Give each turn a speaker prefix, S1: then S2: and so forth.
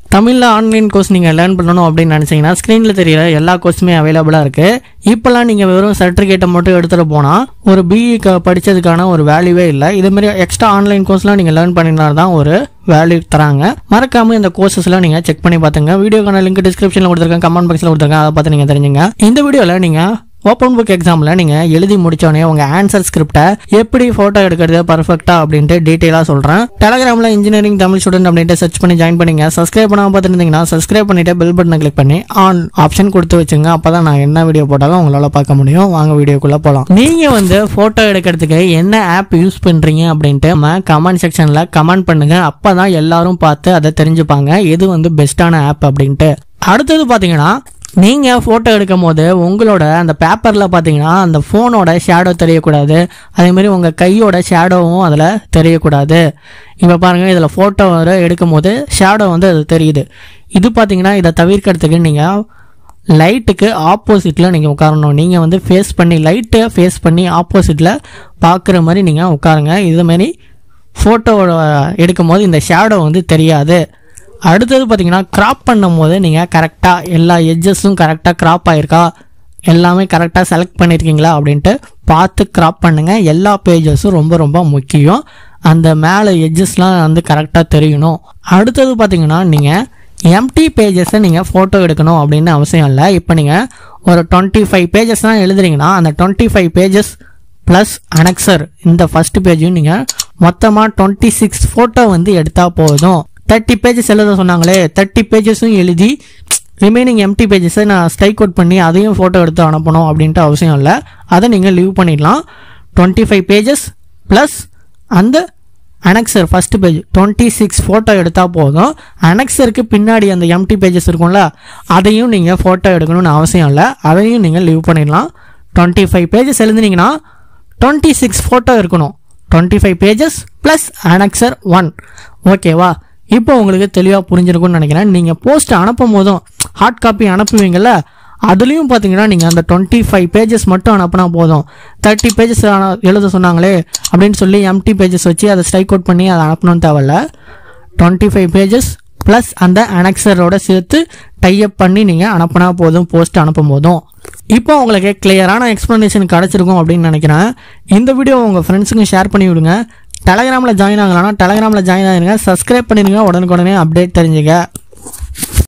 S1: தமிழில் online course நீங்கள் learn பண்ணணும் அப்படின்னு நினச்சிங்கன்னா ஸ்க்ரீனில் தெரியல எல்லா கோர்ஸுமே அவைலபிளாக இருக்குது இப்போல்லாம் நீங்கள் வெறும் சர்டிஃபிகேட்டை மட்டும் எடுத்துகிட்டு போனால் ஒரு பிஇ க படித்ததுக்கான ஒரு வேல்யூவே இல்லை இதுமாரி எக்ஸ்ட்ரா ஆன்லைன் கோர்ஸ்லாம் நீங்கள் லேர்ன் பண்ணினா தான் ஒரு வேல்யூ தராங்க மறக்காமல் இந்த கோர்சஸ்லாம் நீங்கள் செக் பண்ணி பார்த்துங்க வீடியோக்கான லிங்க் டிஸ்கிரிப்ஷனில் கொடுத்துருக்கேன் கமெண்ட் பாக்ஸில் கொடுத்துருக்கேன் அதை பார்த்து நீங்கள் தெரிஞ்சுங்க இந்த வீடியோவில் நீங்கள் ஓப்பன் புக் எக்ஸாமில் நீங்கள் எழுதி முடிச்சோடனே உங்கள் ஆன்சர் ஸ்கிரிப்டை எப்படி ஃபோட்டோ எடுக்கிறது பர்ஃபெக்டாக அப்படின்ட்டு டீட்டெயிலாக சொல்கிறேன் டெலகிராமில் இன்ஜினியரிங் தமிழ் ஸ்டூடெண்ட் அப்படின்ட்டு சர்ச் பண்ணி ஜாயின் பண்ணிங்க சப்ஸ்கிரைப் பண்ணாமல் பார்த்துருந்தீங்கன்னா சப்ஸ்கிரைப் பண்ணிட்டு பெல் பட்டனை கிளிக் பண்ணி ஆன் ஆப்ஷன் கொடுத்து வச்சுங்க அப்போ தான் நான் என்ன வீடியோ போட்டாலும் உங்களால் பார்க்க முடியும் வாங்க வீடியோக்குள்ளே போகலாம் நீங்கள் வந்து ஃபோட்டோ எடுக்கிறதுக்கு என்ன ஆப் யூஸ் பண்ணுறீங்க அப்படின்ட்டு நம்ம கமெண்ட் செக்ஷனில் கமெண்ட் பண்ணுங்கள் அப்போ தான் எல்லாரும் பார்த்து அதை தெரிஞ்சுப்பாங்க எது வந்து பெஸ்ட்டான ஆப் அப்படின்ட்டு அடுத்தது பார்த்தீங்கன்னா நீங்கள் ஃபோட்டோ எடுக்கும் போது உங்களோட அந்த பேப்பரில் பார்த்தீங்கன்னா அந்த ஃபோனோட ஷேடோ தெரியக்கூடாது அதேமாரி உங்கள் கையோட ஷேடோவும் அதில் தெரியக்கூடாது இப்போ பாருங்கள் இதில் ஃபோட்டோ வர எடுக்கும் போது ஷேடோ வந்து அது தெரியுது இது பார்த்தீங்கன்னா இதை தவிர்க்கிறதுக்கு நீங்கள் லைட்டுக்கு ஆப்போசிட்டில் நீங்கள் உட்காரணும் நீங்கள் வந்து ஃபேஸ் பண்ணி லைட்டை ஃபேஸ் பண்ணி ஆப்போசிட்டில் பார்க்குற மாதிரி நீங்கள் உட்காருங்க இதுமாரி ஃபோட்டோ எடுக்கும் போது இந்த ஷேடோ வந்து தெரியாது அடுத்தது பார்த்தீங்கன்னா கிராப் பண்ணும் போது நீங்கள் கரெக்டாக எல்லா எட்ஜஸும் கரெக்டாக கிராப் ஆயிருக்கா எல்லாமே கரெக்டாக செலக்ட் பண்ணியிருக்கீங்களா அப்படின்ட்டு பார்த்து கிராப் பண்ணுங்கள் எல்லா பேஜஸும் ரொம்ப ரொம்ப முக்கியம் அந்த மேலே எட்ஜஸ்லாம் வந்து கரெக்டாக தெரியணும் அடுத்தது பார்த்தீங்கன்னா நீங்கள் எம்டி பேஜஸை நீங்கள் ஃபோட்டோ எடுக்கணும் அப்படின்னு அவசியம் இல்லை இப்போ நீங்கள் ஒரு டுவெண்ட்டி ஃபைவ் பேஜஸ் தான் எழுதுறீங்கன்னா அந்த twenty five pages plus annexure இந்த ஃபர்ஸ்ட் பேஜையும் நீங்கள் மொத்தமாக டுவெண்ட்டி சிக்ஸ் ஃபோட்டோ வந்து எடுத்தால் போதும் தேர்ட்டி பேஜஸ் எழுத சொன்னாங்களே தேர்ட்டி பேஜஸும் எழுதி ரிமைனிங் எம்டி பேஜஸை நான் ஸ்ட்ரைக் அவுட் பண்ணி அதையும் ஃபோட்டோ எடுத்து அனுப்பணும் அப்படின்ட்டு அவசியம் இல்லை அதை நீங்கள் லீவ் பண்ணிடலாம் டுவெண்ட்டி ஃபைவ் பேஜஸ் ப்ளஸ் அந்த annexure first page twenty six photo எடுத்தால் போதும் அனெக்சருக்கு பின்னாடி அந்த எம்டி பேஜஸ் இருக்கும்ல அதையும் நீங்கள் ஃபோட்டோ எடுக்கணும்னு அவசியம் இல்லை அதையும் நீங்கள் லீவ் பண்ணிடலாம் டுவெண்ட்டி ஃபைவ் பேஜஸ் எழுதுனீங்கன்னா டுவெண்ட்டி சிக்ஸ் ஃபோட்டோ இருக்கணும் twenty five pages plus annexure one ஓகேவா இப்போ உங்களுக்கு தெளிவாக புரிஞ்சிருக்கும்னு நினைக்கிறேன் நீங்கள் போஸ்ட் அனுப்பும் போதும் ஹார்ட் காப்பி அனுப்புவீங்கள்ல அதுலேயும் பார்த்தீங்கன்னா நீங்கள் அந்த டுவெண்ட்டி ஃபைவ் பேஜஸ் மட்டும் அனுப்புனா போதும் தேர்ட்டி பேஜஸ் எழுத சொன்னாங்களே அப்படின்னு சொல்லி எம்டி பேஜஸ் வச்சு அதை ஸ்ட்ரைக் அவுட் பண்ணி அதை அனுப்பணும்னு தேவையில்ல டுவெண்ட்டி ஃபைவ் பேஜஸ் ப்ளஸ் அந்த அனெக்சரோட சேர்த்து டைப் பண்ணி நீங்கள் அனுப்புனா போதும் போஸ்ட் அனுப்பும் போதும் இப்போ உங்களுக்கு கிளியரான எக்ஸ்ப்ளனேஷன் கிடச்சிருக்கும் அப்படின்னு நினைக்கிறேன் இந்த வீடியோ உங்கள் ஃப்ரெண்ட்ஸுக்கும் ஷேர் பண்ணி விடுங்க டெலகிராமில் ஜாயின் ஆகலாம்னா டெலகிராமில் ஜாயின் ஆகிருங்க சப்ஸ்கிரைப் பண்ணிடுங்க உடனுக்குடனே அப்டேட் தெரிஞ்சுக்க